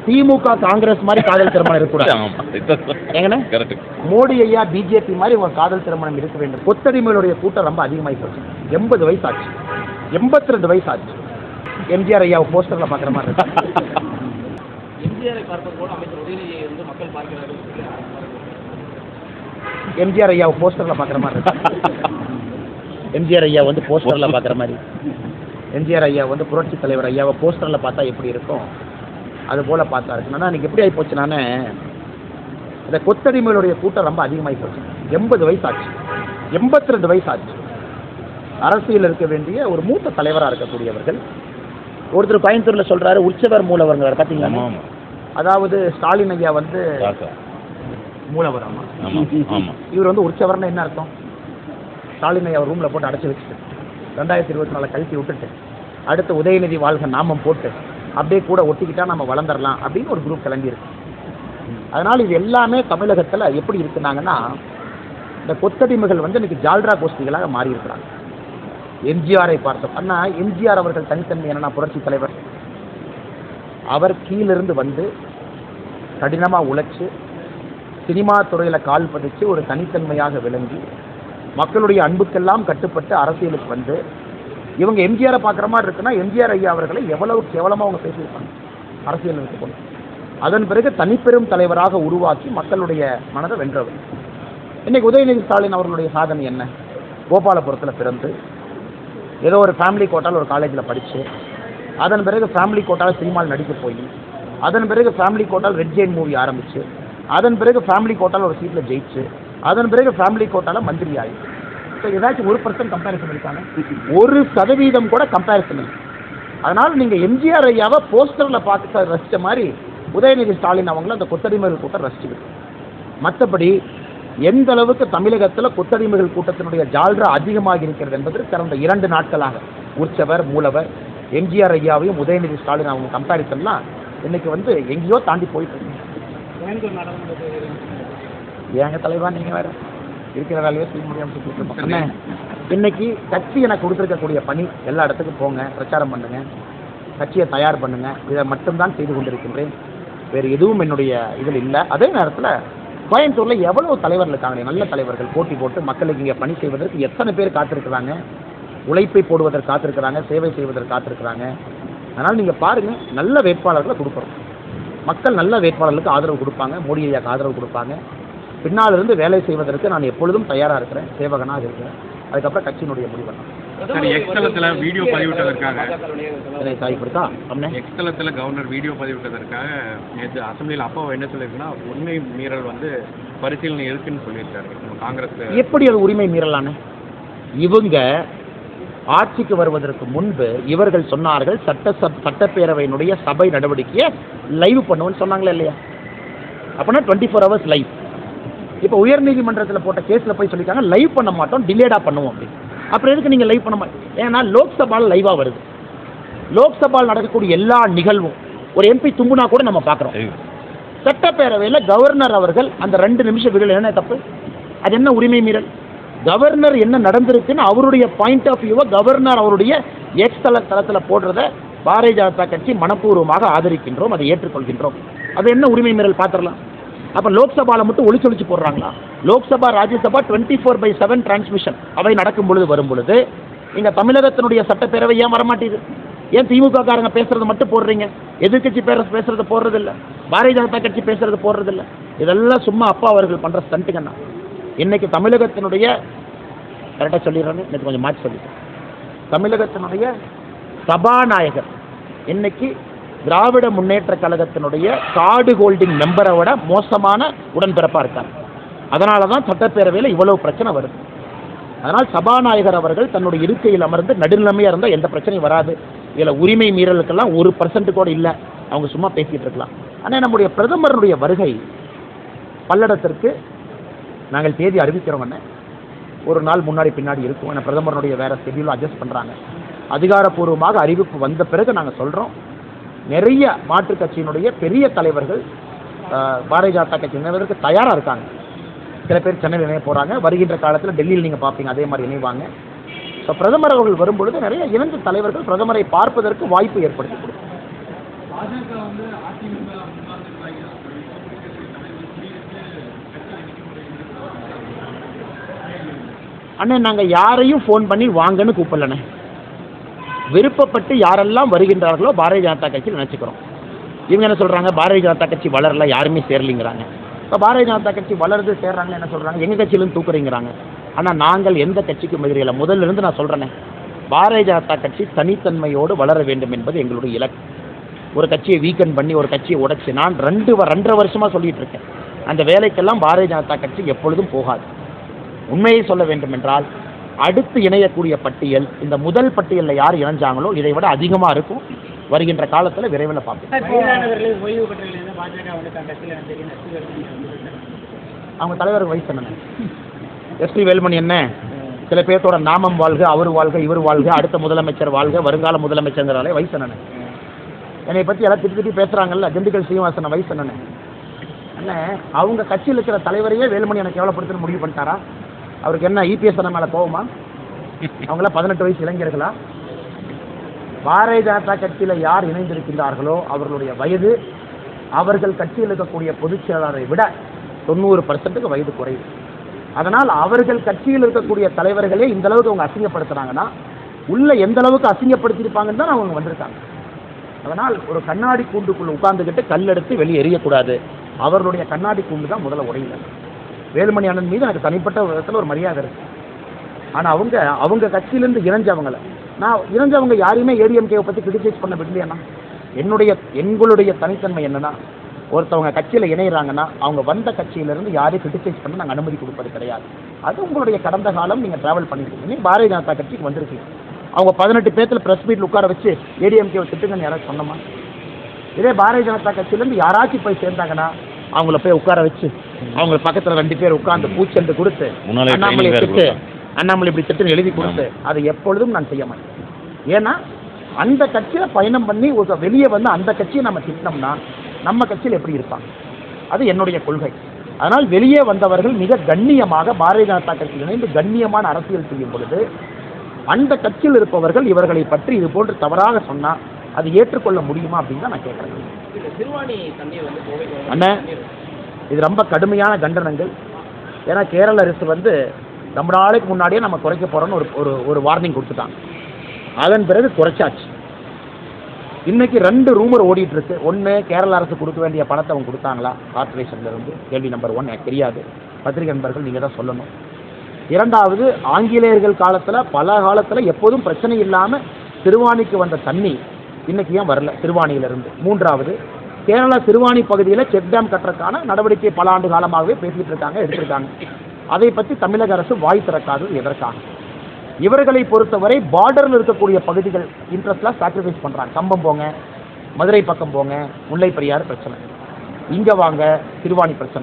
திமுக காங்கிரஸ் மாதிரி காதல் திருமணம் இருக்கக்கூடாது ஆமா இதுதான் ஏங்கண்ணே கரெக்ட் மோடி ஐயா பிஜேபி மாதிரி உங்க காதல் திருமணம் இருக்க வேண்டும் கொத்தடிமைகளுடைய கூட்டம் ரொம்ப அதிகமாகி போச்சு எண்பது வயசு ஆச்சு எண்பத்தி ரெண்டு வயசு ஆச்சு எம்ஜிஆர் ஐயா போஸ்டர்ல பாக்குற மாதிரி இருக்கு எம்ஜிஆரை பார்ப்பது போல அமைச்சர் உதயநிதியை வந்து மக்கள் பார்க்கிறார்கள் எம்ஜிஆர் ஐயா போஸ்டர்ல பாக்குற மாதிரி இருக்கு எம்ஜிஆர் ஐயா வந்து போஸ்டர்ல பாக்குற மாதிரி எம்ஜிஆர் ஐயா வந்து புரட்சி தலைவர் ஐயாவை போஸ்டர்ல பார்த்தா எப்படி இருக்கும் அது போல பார்த்தா இருக்கு நான் இன்னைக்கு எப்படி ஆகி போச்சு நானே இந்த கொத்தடிமைகளுடைய கூட்டம் ரொம்ப அதிகமாகி போச்சு எண்பது வயசு ஆச்சு எண்பத்தி ரெண்டு வயசு ஆச்சு அரசியல் இருக்க வேண்டிய ஒரு மூத்த தலைவராக இருக்கக்கூடியவர்கள் ஒருத்தர் கோயம்புத்தூர்ல சொல்றாரு உற்சவர் மூலவருங்க ஆமா பார்த்தீங்களா ஆமா அதாவது ஸ்டாலின் ஐயா வந்து ராசா மூலவர் ஆமா ஆமா ஆமா இவர் வந்து உற்சவர்னா என்ன அர்த்தம் ஸ்டாலினை அவர் ரூமில் போட்டு அடைச்சி வச்சுட்டு ரெண்டாயிரத்தி இருபத்தி நாலு கழித்து விட்டுட்டு அடுத்து உதயநிதி வாழ்க நாமம் போட்டு அப்படியே கூட ஒட்டிக்கிட்டா நம்ம வளர்ந்துடலாம் அப்படின்னு ஒரு குரூப் கிளம்பியிருக்கு அதனால் இது எல்லாமே தமிழகத்தில் எப்படி இருக்குனாங்கன்னா இந்த கொத்தடிமைகள் வந்து இன்னைக்கு ஜால்ரா கோஷ்டிகளாக மாறி இருக்கிறாங்க எம்ஜிஆரை பார்த்தோம் அண்ணா எம்ஜிஆர் அவர்கள் தனித்தன்மை என்னன்னா புரட்சி தலைவர் அவர் கீழிருந்து வந்து கடினமாக உழைச்சு சினிமா துறையில் கால் பதிச்சு ஒரு தனித்தன்மையாக விளங்கி மக்களுடைய அன்புக்கெல்லாம் கட்டுப்பட்டு அரசியலுக்கு வந்து இவங்க எம்ஜிஆரை பார்க்குற மாதிரி இருக்குன்னா எம்ஜிஆர் ஐயா அவர்களை எவ்வளவு கேவலமாக அவங்க பேசியிருப்பாங்க அரசியல் கொண்டு அதன் பிறகு தனிப்பெரும் தலைவராக உருவாக்கி மக்களுடைய மனதை வென்றவர் இன்னைக்கு உதயநிதி ஸ்டாலின் அவர்களுடைய சாதனை என்ன கோபாலபுரத்தில் பிறந்து ஏதோ ஒரு ஃபேமிலி கோட்டால் ஒரு காலேஜில் படித்து அதன் பிறகு ஃபேமிலி கோட்டால் சினிமாவில் நடிக்க போய் அதன் பிறகு ஃபேமிலி கோட்டால் ரெட் ஜெயின் மூவி ஆரம்பிச்சு அதன் பிறகு ஃபேமிலி கோட்டால் ஒரு சீட்டில் ஜெயிச்சு அதன் பிறகு ஃபேமிலி கோட்டால மந்திரி ஆகி ஸோ ஏதாச்சும் ஒரு பர்சன்ட் கம்பேரிசன் இருக்காங்க ஒரு சதவீதம் கூட கம்பேரிசன் இல்லை அதனால நீங்க எம்ஜிஆர் ஐயாவை போஸ்டர்ல பார்த்து ரசிச்ச மாதிரி உதயநிதி ஸ்டாலின் அவங்கள அந்த கொத்தடிமைகள் கூட்டம் ரசிச்சுக்கிட்டு மற்றபடி எந்த அளவுக்கு தமிழகத்தில் கொத்தடிமைகள் கூட்டத்தினுடைய ஜால்ரா அதிகமாக இருக்கிறது என்பது கடந்த இரண்டு நாட்களாக உற்சவர் மூலவர் எம்ஜிஆர் ஐயாவையும் உதயநிதி ஸ்டாலின் அவங்க கம்பேரிசன்லாம் இன்னைக்கு வந்து எங்கேயோ தாண்டி போயிட்டு இருக்கு. கோயம்புத்தூர் நாடாளுமன்ற தேர்தல் ஏங்க தலைவா நீங்க வேற இருக்கிற வேலையை செய்ய முடியாம சுத்திட்டு இருக்கோம். அண்ணே, இன்னைக்கு கட்சி எனக்கு கொடுத்துருக்கக்கூடிய பணி எல்லா இடத்துக்கும் போங்க பிரச்சாரம் பண்ணுங்க கட்சியை தயார் பண்ணுங்க இதை மட்டும்தான் செய்து கொண்டிருக்கின்றேன் வேறு எதுவும் என்னுடைய இதில் இல்லை அதே நேரத்தில் கோயம்புத்தூர்ல எவ்வளவு தலைவர்கள் இருக்காங்க நல்ல தலைவர்கள் போட்டி போட்டு மக்களுக்கு இங்கே பணி செய்வதற்கு எத்தனை பேர் காத்திருக்கிறாங்க உழைப்பை போடுவதற்கு காத்திருக்கிறாங்க சேவை செய்வதற்கு காத்திருக்கிறாங்க அதனால் நீங்க பாருங்க நல்ல வேட்பாளர்களை கொடுக்குறோம் மக்கள் நல்ல வேட்பாளர்களுக்கு ஆதரவு கொடுப்பாங்க மோடி ஐயாக்கு ஆதரவு கொடுப்பாங்க பின்னால் இருந்து வேலை செய்வதற்கு நான் எப்பொழுதும் தயாராக இருக்கிறேன் சேவகனாக இருக்கிறேன் அதுக்கப்புறம் கட்சியினுடைய முடிவு சரி எக்ஸ்தலத்துல வீடியோ பதிவிட்டதற்காக சாய்ப்படுத்தா அண்ணே எக்ஸ்தலத்துல கவர்னர் வீடியோ பதிவிட்டதற்காக நேற்று அசம்பிளியில் அப்பா என்ன சொல்லியிருக்குன்னா உண்மை மீறல் வந்து பரிசீலனை இருக்குன்னு சொல்லியிருக்காரு நம்ம காங்கிரஸ் எப்படி அது உரிமை மீறலானே இவங்க ஆட்சிக்கு வருவதற்கு முன்பு இவர்கள் சொன்னார்கள் சட்ட சப் சட்டப்பேரவையினுடைய சபை நடவடிக்கையை லைவ் பண்ணுவோம்னு சொன்னாங்களா இல்லையா அப்படின்னா டுவெண்ட்டி ஃபோர் ஹவர்ஸ் லைவ் இப்போ உயர்நீதிமன்றத்தில் போட்ட கேஸில் போய் சொல்லிட்டாங்க லைவ் பண்ண மாட்டோம் டிலேடாக பண்ணுவோம் அப்படின்னு அப்புறம் எதுக்கு நீங்கள் லைவ் பண்ண மாட்டோம் ஏன்னா லோக்சபாவில் லைவாக வருது லோக்சபாவில் நடக்கக்கூடிய எல்லா நிகழ்வும் ஒரு எம்பி தும்புனா கூட நம்ம பார்க்குறோம் சட்டப்பேரவையில் கவர்னர் அவர்கள் அந்த ரெண்டு நிமிஷம் விடல் என்ன தப்பு அது என்ன உரிமை மீறல் கவர்னர் என்ன நடந்திருக்குன்னு அவருடைய பாயிண்ட் ஆஃப் வியூவை கவர்னர் அவருடைய எக்ஸ் தள தளத்தில் போடுறத பாரதிய ஜனதா கட்சி மனப்பூர்வமாக ஆதரிக்கின்றோம் அதை ஏற்றுக்கொள்கின்றோம் அது என்ன உரிமை மீறல் பார்த்துடலாம் அப்போ லோக்சபாவில் மட்டும் ஒளிச்சு ஒளிச்சு போடுறாங்களா Lok Sabha Rajya Sabha twenty four by seven transmission அவை நடக்கும் பொழுது வரும் பொழுது இங்கே தமிழகத்தினுடைய சட்டப்பேரவை ஏன் வரமாட்டேங்குது ஏன் திமுக காரங்க பேசுறது மட்டும் போடுறீங்க எதிர்க்கட்சி பேர பேசுறது போடுறது இல்ல பாரதிய ஜனதா கட்சி பேசுறது போடுறது இல்ல இதெல்லாம் சும்மா அப்பா அவர்கள் பண்ற ஸ்டண்ட்டுங்கண்ணா இன்னைக்கு தமிழகத்தினுடைய கரெக்டாக சொல்லிடுறேன்னு இன்னைக்கு கொஞ்சம் மாற்றி சொல்லிட்டேன் தமிழகத்தினுடைய சபாநாயகர் இன்னைக்கு திராவிட முன்னேற்ற கழகத்தினுடைய கார்டு ஹோல்டிங் மெம்பரை விட மோசமான உடன்பிறப்பா இருக்காங்க அதனால தான் சட்டப்பேரவையில் இவ்வளவு பிரச்சனை வருது அதனால் சபாநாயகர் அவர்கள் தன்னுடைய இருக்கையில் அமர்ந்து நடுநிலைமையாக இருந்தால் எந்த பிரச்சனையும் வராது இதில் உரிமை மீறலுக்கெல்லாம் ஒரு பர்சன்ட் கூட இல்லை அவங்க சும்மா பேசிட்டு இருக்கலாம் ஆனால் நம்முடைய பிரதமருடைய வருகை பல்லடத்திற்கு நாங்கள் தேதி அறிவிக்கிறோம் அண்ணே ஒரு நாள் முன்னாடி பின்னாடி இருக்கும் ஏன்னா பிரதமருடைய வேற ஷெட்யூல் அட்ஜஸ்ட் பண்ணுறாங்க அதிகாரப்பூர்வமாக அறிவிப்பு வந்த பிறகு நாங்கள் சொல்கிறோம் நிறைய மாற்றுக் கட்சியினுடைய பெரிய தலைவர்கள் ஆஹ், பாரதிய ஜனதா கட்சி இணைவதற்கு தயாராக இருக்காங்க சில பேர் சென்னையில் இணைய போகிறாங்க வருகின்ற காலத்தில் டெல்லியில் நீங்கள் பார்ப்பீங்க அதே மாதிரி இணைவாங்க ஸோ பிரதமர் அவர்கள் வரும்பொழுது நிறைய இணைந்த தலைவர்கள் பிரதமரை பார்ப்பதற்கு வாய்ப்பு ஏற்படுத்தி கொடுக்கும் பாஜக வந்து அதிமுக முன்னாள் நிர்வாகிகள் குடியிருத்து அண்ணே நாங்கள் யாரையும் ஃபோன் பண்ணி வாங்கன்னு கூப்பிடலண்ணே விருப்பப்பட்டு யாரெல்லாம் வருகின்றார்களோ பாரதிய ஜனதா கட்சியில் நினச்சிக்கிறோம் இவங்க என்ன சொல்கிறாங்க பாரதிய ஜனதா கட்சி வளரல யாருமே சேரலிங்கிறாங்க இப்போ பாரதிய ஜனதா கட்சி வளருது சேர்றாங்க என்ன சொல்கிறாங்க எங்கள் கட்சியிலும் தூக்குறீங்கிறாங்க ஆனால் நாங்கள் எந்த கட்சிக்கும் எதிரில்லை முதல்ல இருந்து நான் சொல்கிறேனே பாரதிய ஜனதா கட்சி தனித்தன்மையோடு வளர வேண்டும் என்பது எங்களுடைய இலக்கு ஒரு கட்சியை வீக்கெண்ட் பண்ணி ஒரு கட்சியை உடைச்சு நான் ரெண்டு வ- ரெண்டரை வருஷமாக சொல்லிட்டு இருக்கேன் அந்த வேலைக்கெல்லாம் பாரதிய ஜனதா கட்சி எப்பொழுதும் போகாது உண்மையை சொல்ல வேண்டும் என்றால் அடுத்து இணையக்கூடிய பட்டியல் இந்த முதல் பட்டியலில் யார் இணைஞ்சாங்களோ இதை விட அதிகமாக இருக்கும் வருகின்ற காலத்தில் விரைவில் பார்ப்போம் வயதானவர்கள் ஓய்வு பெற்றவர்கள் பாஜக வந்து தன் கட்சியில் தெரியும் நச்சுகள் அவங்க தலைவருக்கு வயசு என்னண்ணே எஸ்பி வேலுமணி என்ன சில பேர்த்தோட நாமம் வாழ்க அவர் வாழ்க இவர் வாழ்க அடுத்த முதலமைச்சர் வாழ்க வருங்கால முதலமைச்சர்ங்கிறாலே வயசு என்னண்ணே என்னை பற்றி எல்லாம் திட்டி திட்டி பேசுகிறாங்கல்ல திண்டுக்கல் சீனிவாசன் வயசு என்னண்ணே அண்ணே அவங்க கட்சியில் இருக்கிற தலைவரையே வேலுமணி எனக்கு எவ்வளோ முடிவு பண்ணிட்டாரா அவருக்கு என்ன இபிஎஸ் அண்ணன் மேலே போகுமா அவங்களாம் பதினெட்டு வயசு இளைஞர்களா பாரதிய ஜனதா கட்சியில் யார் இணைந்திருக்கின்றார்களோ அவர்களுடைய வயது அவர்கள் கட்சியில் இருக்கக்கூடிய பொதுச் செயலாளரை விட தொண்ணூறு பர்சன்ட்டுக்கு வயது குறைவு அதனால் அவர்கள் கட்சியில் இருக்கக்கூடிய தலைவர்களே இந்த அளவுக்கு அவங்க அசிங்கப்படுத்துறாங்கன்னா உள்ள எந்த அளவுக்கு அசிங்கப்படுத்தியிருப்பாங்கன்னு தான் அவங்க வந்திருக்காங்க அதனால் ஒரு கண்ணாடி கூண்டுக்குள்ள உட்கார்ந்துக்கிட்டு கல் எடுத்து வெளியே எறியக்கூடாது அவர்களுடைய கண்ணாடி கூண்டு தான் முதல்ல உடையல வேலுமணி அண்ணன் மீது எனக்கு தனிப்பட்ட விதத்தில் ஒரு மரியாதை இருக்கு ஆனால் அவங்க அவங்க கட்சியிலேருந்து இணைஞ்சவங்கள நான் இணைஞ்சவங்க யாரையுமே ஏடிஎம்கேவை பற்றி கிரிட்டிசைஸ் பண்ண விடலையாண்ணா என்னுடைய எங்களுடைய தனித்தன்மை என்னன்னா ஒருத்தவங்க கட்சியில் இணையிறாங்கன்னா அவங்க வந்த கட்சியிலேருந்து யாரையும் கிரிட்டிசைஸ் பண்ண நாங்கள் அனுமதி கொடுப்பது கிடையாது அது உங்களுடைய கடந்த காலம் நீங்கள் ட்ராவல் பண்ணிருக்கீங்க நீ பாரதிய ஜனதா கட்சிக்கு வந்திருக்கீங்க அவங்க பதினெட்டு பேர்த்தில் ப்ரெஸ் மீட்டில் உட்கார வச்சு ஏடிஎம்கேவை திட்டுங்கன்னு யாராச்சும் சொன்னோமா இதே பாரதிய ஜனதா கட்சியிலேருந்து யாராச்சும் போய் சேர்ந்தாங்கன்னா அவங்கள போய் உட்கார வச்சு அவங்க பக்கத்தில் ரெண்டு பேர் உட்கார்ந்து பூச்செண்டு கொடுத்து முன்னாலே அண்ணாமலை training வேற திட்டு கொடுப்பாங்க. அண்ணாமலை இப்படி திட்டுன்னு எழுதி கொடுத்து அதை எப்பொழுதும் நான் செய்ய மாட்டேன் ஏன்னா அந்த கட்சியில் பயணம் பண்ணி ஒரு வெளியே வந்து அந்த கட்சியை நம்ம திட்டினோம்னா நம்ம கட்சியில் எப்படி இருப்பாங்க அது என்னுடைய கொள்கை அதனால் வெளியே வந்தவர்கள் மிக கண்ணியமாக பாரதிய ஜனதா கட்சியில் இணைந்து கண்ணியமான அரசியல் செய்யும் பொழுது அந்த கட்சியில் இருப்பவர்கள் இவர்களை பற்றி இது போன்று தவறாக சொன்னால் அது ஏற்றுக்கொள்ள முடியுமா அப்படின்னு தான் நான் கேட்குறேன் இந்த சிறுவாணி தண்ணீர் வந்து கோவைக்கு வரும். அண்ணே இது ரொம்ப கடுமையான கண்டனங்கள் ஏன்னா கேரள அரசு வந்து ரொம்ப நாளைக்கு முன்னாடியே நம்ம குறைக்க போகிறோன்னு ஒரு ஒரு ஒரு வார்னிங் கொடுத்துட்டாங்க அதன் பிறகு குறைச்சாச்சு இன்னைக்கு ரெண்டு ரூமர் ஓடிட்டு இருக்கு ஒன்று கேரள அரசு கொடுக்க வேண்டிய பணத்தை அவங்க கொடுத்தாங்களா கார்பரேஷன்ல இருந்து கேள்வி நம்பர் ஒன் எனக்கு தெரியாது பத்திரிகை நண்பர்கள் நீங்கள் தான் சொல்லணும் இரண்டாவது ஆங்கிலேயர்கள் காலத்தில் பல காலத்தில் எப்போதும் பிரச்சனை இல்லாமல் சிறுவாணிக்கு வந்த தண்ணி இன்னைக்கு ஏன் வரல சிறுவாணியிலிருந்து மூன்றாவது கேரளா சிறுவாணி பகுதியில் செக் டேம் கட்டுறதுக்கான நடவடிக்கை பல ஆண்டு காலமாகவே பேசிட்டு இருக்காங்க எடுத்திருக்காங்க அதை பற்றி தமிழக அரசு வாய் திறக்காதது எதற்காக இவர்களை பொறுத்தவரை பார்டரில் இருக்கக்கூடிய பகுதிகள் இன்ட்ரெஸ்ட்லாம் சாக்ரிஃபைஸ் பண்ணுறாங்க கம்பம் போங்க மதுரை பக்கம் போங்க முல்லை பெரியாறு பிரச்சனை இங்கே வாங்க திருவாணி பிரச்சனை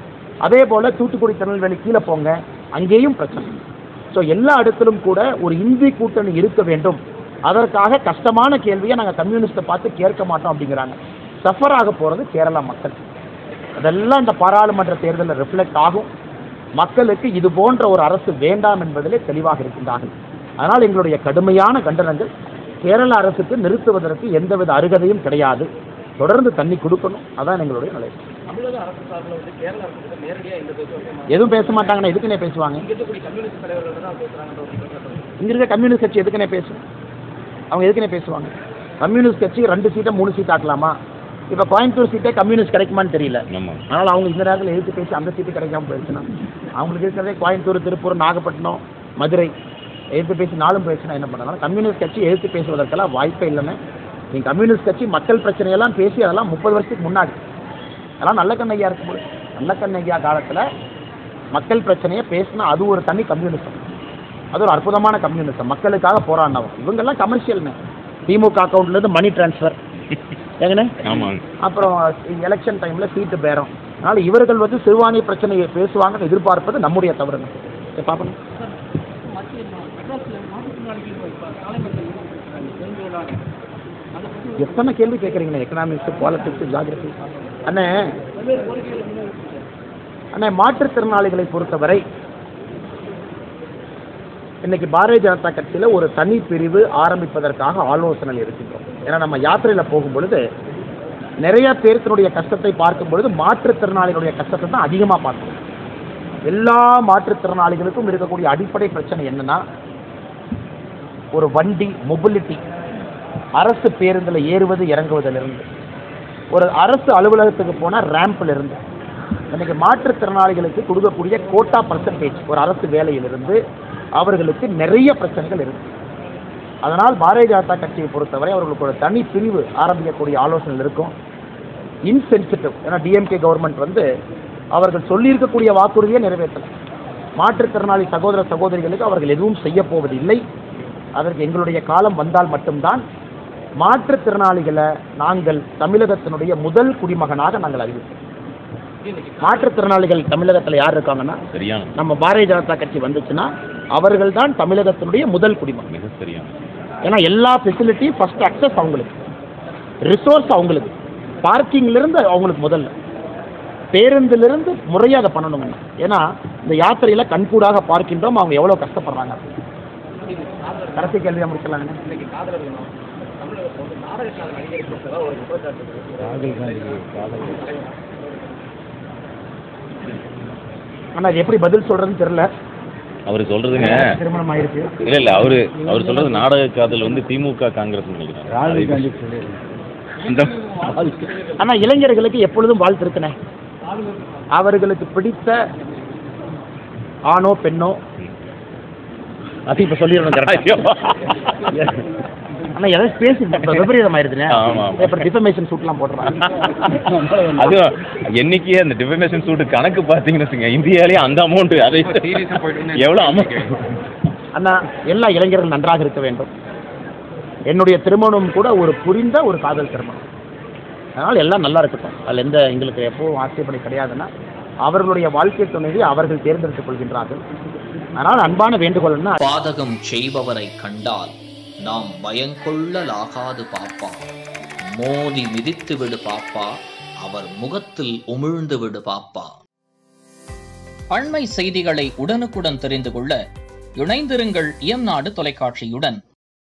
அதே போல் தூத்துக்குடி திருநெல்வேலி கீழே போங்க அங்கேயும் பிரச்சனை ஸோ எல்லா இடத்திலும் கூட ஒரு இந்தி கூட்டணி இருக்க வேண்டும் அதற்காக கஷ்டமான கேள்வியை நாங்கள் கம்யூனிஸ்ட்டை பார்த்து கேட்க மாட்டோம் அப்படிங்கிறாங்க சஃபர் ஆக போகிறது கேரளா மக்கள் அதெல்லாம் இந்த பாராளுமன்ற தேர்தலில் ரிஃப்ளெக்ட் ஆகும் மக்களுக்கு இது போன்ற ஒரு அரசு வேண்டாம் என்பதிலே தெளிவாக இருக்கின்றார்கள் அதனால் எங்களுடைய கடுமையான கண்டனங்கள் கேரள அரசுக்கு நிறுத்துவதற்கு எந்தவித அருகதையும் கிடையாது தொடர்ந்து தண்ணி கொடுக்கணும் அதான் எங்களுடைய நிலை தமிழக அரசு சார்பில் வந்து கேரள அரசு கிட்ட நேரடியாக எந்த பேசுவாங்க எதுவும் பேச மாட்டாங்கண்ணா எதுக்குன்னே பேசுவாங்க இங்க இருக்கக்கூடிய கம்யூனிஸ்ட் தலைவர்கள் தான் பேசுறாங்கன்ற ஒரு குற்றச்சாட்டு இங்க இருக்க கம்யூனிஸ்ட் கட்சி எதுக்குன்னே பேசும் அவங்க எதுக்குன்னே பேசுவாங்க கம்யூனிஸ்ட் கட்சி ரெண்டு சீட்டை மூணு சீட் ஆக்கலாமா இப்போ கோயம்புத்தூர் சீட்டே கம்யூனிஸ்ட் கிடைக்குமான்னு தெரியல ஆமாம் அதனால் அவங்க இந்த நேரத்தில் எதிர்த்து பேசி அந்த சீட்டு கிடைக்காம போயிடுச்சுன்னா அவங்களுக்கு இருக்கிறதே கோயம்புத்தூர் திருப்பூர் நாகப்பட்டினம் மதுரை எதிர்த்து பேசி நாளும் போயிடுச்சுன்னா என்ன பண்ணலாம் கம்யூனிஸ்ட் கட்சி எதிர்த்து பேசுவதற்கெல்லாம் வாய்ப்பே இல்லைன்னு நீங்கள் கம்யூனிஸ்ட் கட்சி மக்கள் பிரச்சனையெல்லாம் பேசி அதெல்லாம் முப்பது வருஷத்துக்கு முன்னாடி அதெல்லாம் நல்ல கண்ணையா இருக்கும்போது நல்ல கண்ணையா காலத்தில் மக்கள் பிரச்சனையை பேசினா அது ஒரு தனி கம்யூனிசம் அது ஒரு அற்புதமான கம்யூனிசம் மக்களுக்காக போராடினவங்க இவங்கெல்லாம் கமர்ஷியல்னு திமுக அக்கௌண்ட்லேருந்து மணி டிரான்ஸ்ஃபர் ஏங்கண்ணே ஆமாங்க அப்புறம் எலெக்ஷன் டைமில் சீட்டு பேரம் அதனால் இவர்கள் வந்து சிறுபான்மை பிரச்சனையை பேசுவாங்கன்னு எதிர்பார்ப்பது நம்முடைய தவறுங்க சரி பார்ப்போம் எத்தனை கேள்வி கேட்குறீங்கண்ணே எக்கனாமிக்ஸ் பாலிட்டிக்ஸ் ஜாகிரபி அண்ணே அண்ணே மாற்றுத்திறனாளிகளை பொறுத்தவரை இன்னைக்கு பாரதிய ஜனதா கட்சியில் ஒரு தனி பிரிவு ஆரம்பிப்பதற்காக ஆலோசனை இருக்கின்றோம் ஏன்னா நம்ம யாத்திரையில் போகும் பொழுது நிறைய பேர்த்தினுடைய கஷ்டத்தை பார்க்கும் பொழுது மாற்றுத்திறனாளிகளுடைய கஷ்டத்தை தான் அதிகமாக பார்க்கணும் எல்லா மாற்றுத்திறனாளிகளுக்கும் இருக்கக்கூடிய அடிப்படை பிரச்சனை என்னன்னா ஒரு வண்டி மொபிலிட்டி அரசு பேருந்தில் ஏறுவது இறங்குவதிலிருந்து ஒரு அரசு அலுவலகத்துக்கு போனால் ரேம்பில் இருந்து இன்னைக்கு மாற்றுத்திறனாளிகளுக்கு கொடுக்கக்கூடிய கோட்டா பர்சன்டேஜ் ஒரு அரசு வேலையிலிருந்து அவர்களுக்கு நிறைய பிரச்சனைகள் இருக்கு அதனால் பாரதிய ஜனதா கட்சியை பொறுத்தவரை அவர்களுக்கு ஒரு தனி பிரிவு ஆரம்பிக்கக்கூடிய ஆலோசனை இருக்கும் இன்சென்சிட்டிவ் ஏன்னா டிஎம்கே கவர்மெண்ட் வந்து அவர்கள் சொல்லியிருக்கக்கூடிய வாக்குறுதியை நிறைவேற்றல மாற்றுத்திறனாளி சகோதர சகோதரிகளுக்கு அவர்கள் எதுவும் செய்ய போவதில்லை அதற்கு எங்களுடைய காலம் வந்தால் மட்டும்தான் மாற்றுத்திறனாளிகளை நாங்கள் தமிழகத்தினுடைய முதல் குடிமகனாக நாங்கள் அறிவிப்போம் மாற்றுத்திறனாளிகள் தமிழகத்தில் யார் இருக்காங்கன்னா சரியான நம்ம பாரதிய ஜனதா கட்சி வந்துச்சுன்னா அவர்கள் தான் தமிழகத்தினுடைய முதல் குடிமகன் மிக சரியான ஏன்னா எல்லா ஃபெசிலிட்டியும் ஃபர்ஸ்ட் அக்சஸ் அவங்களுக்கு ரிசோர்ஸ் அவங்களுக்கு பார்க்கிங்லேருந்து அவங்களுக்கு முதல்ல பேருந்திலிருந்து முறையாக அதை பண்ணணுங்க ஏன்னா இந்த யாத்திரையில் கண்கூடாக பார்க்கின்றோம் அவங்க எவ்வளோ கஷ்டப்படுறாங்க கடைசி கேள்வியாக முடிக்கலாங்க ஆனால் அது எப்படி பதில் சொல்கிறதுன்னு தெரில அவர் சொல்றதுங்க திருமணம் ஆயிருக்கு இல்ல இல்ல அவரு அவர் சொல்றது நாடக காதல் வந்து திமுக காங்கிரஸ் நினைக்கிறேன் அந்த ஆனா இளைஞர்களுக்கு எப்பொழுதும் வாழ்த்து இருக்குனே அவர்களுக்கு பிடித்த ஆணோ பெண்ணோ அது இப்ப சொல்லிடணும் ஐயோ. கரெக்டா ஆனா எதாவது பேசி இப்ப விபரீதம் ஆயிருதுனே ஆமா, ஆமா. அப்புறம் டிஃபமேஷன் சூட்லாம் போடுறாங்க அது என்னைக்கு அந்த டிஃபமேஷன் சூட் கணக்கு பார்த்தீங்கன்னு வச்சுங்க இந்தியாலயே அந்த அமௌண்ட் அதை Serious ஆ போயிட்டு எவ்வளவு அமௌண்ட் அண்ணா எல்லா இளைஞர்கள் நன்றாக இருக்க வேண்டும் என்னுடைய திருமணம் கூட ஒரு புரிந்த ஒரு காதல் திருமணம் அதனால் எல்லாம் நல்லா இருக்கட்டும் அதில் எந்த எங்களுக்கு எப்பவும் ஆட்சேபனை கிடையாதுன்னா அவர்களுடைய வாழ்க்கை துணைவி அவர்கள் தேர்ந்தெடுத்துக் கொள்கின்றார்கள் அதனால் அன்பான வேண்டுகோள்னா பாதகம் செய்பவரை கண்டால் நாம் பயங்கொள்ளலாகாது பாப்பா மோதி மிதித்து விடு பாப்பா அவர் முகத்தில் உமிழ்ந்து விடு பாப்பா அண்மை செய்திகளை உடனுக்குடன் தெரிந்து கொள்ள இணைந்திருங்கள் இயம்நாடு தொலைக்காட்சியுடன்